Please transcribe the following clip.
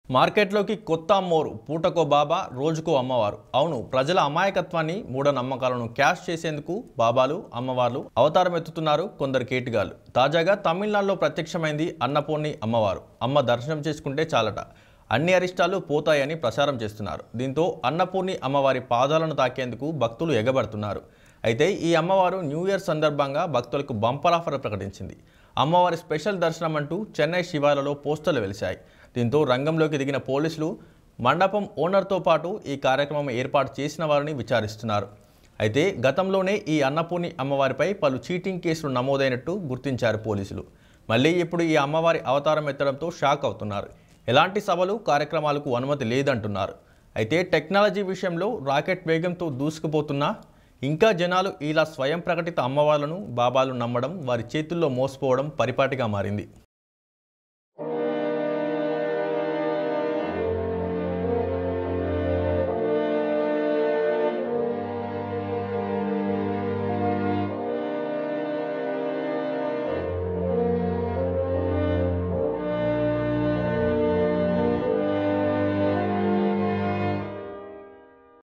మార్కెట్లోకి కొత్త అమ్మోరు పూటకో బాబా రోజుకో అమ్మవారు అవును ప్రజల అమాయకత్వాన్ని మూఢనమ్మకాలను క్యాష్ చేసేందుకు బాబాలు అమ్మవార్లు అవతారం ఎత్తుతున్నారు కొందరు కేటుగాళ్ళు తాజాగా తమిళనాడులో ప్రత్యక్షమైంది అన్నపూర్ణి అమ్మవారు అమ్మ దర్శనం చేసుకుంటే చాలట అన్ని అరిష్టాలు పోతాయని ప్రచారం చేస్తున్నారు దీంతో అన్నపూర్ణి అమ్మవారి పాదాలను తాకేందుకు భక్తులు ఎగబడుతున్నారు అయితే ఈ అమ్మవారు న్యూ ఇయర్ సందర్భంగా భక్తులకు బంపర్ ఆఫర్ ప్రకటించింది అమ్మవారి స్పెషల్ దర్శనం అంటూ చెన్నై శివార్లలో పోస్టర్లు వెలిశాయి దీంతో రంగంలోకి దిగిన పోలీసులు మండపం ఓనర్తో పాటు ఈ కార్యక్రమం ఏర్పాటు చేసిన వారిని విచారిస్తున్నారు అయితే గతంలోనే ఈ అన్నపూర్ణి అమ్మవారిపై పలు చీటింగ్ కేసులు నమోదైనట్టు గుర్తించారు పోలీసులు మళ్ళీ ఇప్పుడు ఈ అమ్మవారి అవతారం ఎత్తడంతో షాక్ అవుతున్నారు ఎలాంటి సభలు కార్యక్రమాలకు అనుమతి లేదంటున్నారు అయితే టెక్నాలజీ విషయంలో రాకెట్ వేగంతో దూసుకుపోతున్నా ఇంకా జనాలు ఇలా స్వయం ప్రకటిత అమ్మవార్లను బాబాలు నమ్మడం వారి చేతుల్లో మోసపోవడం పరిపాటిగా మారింది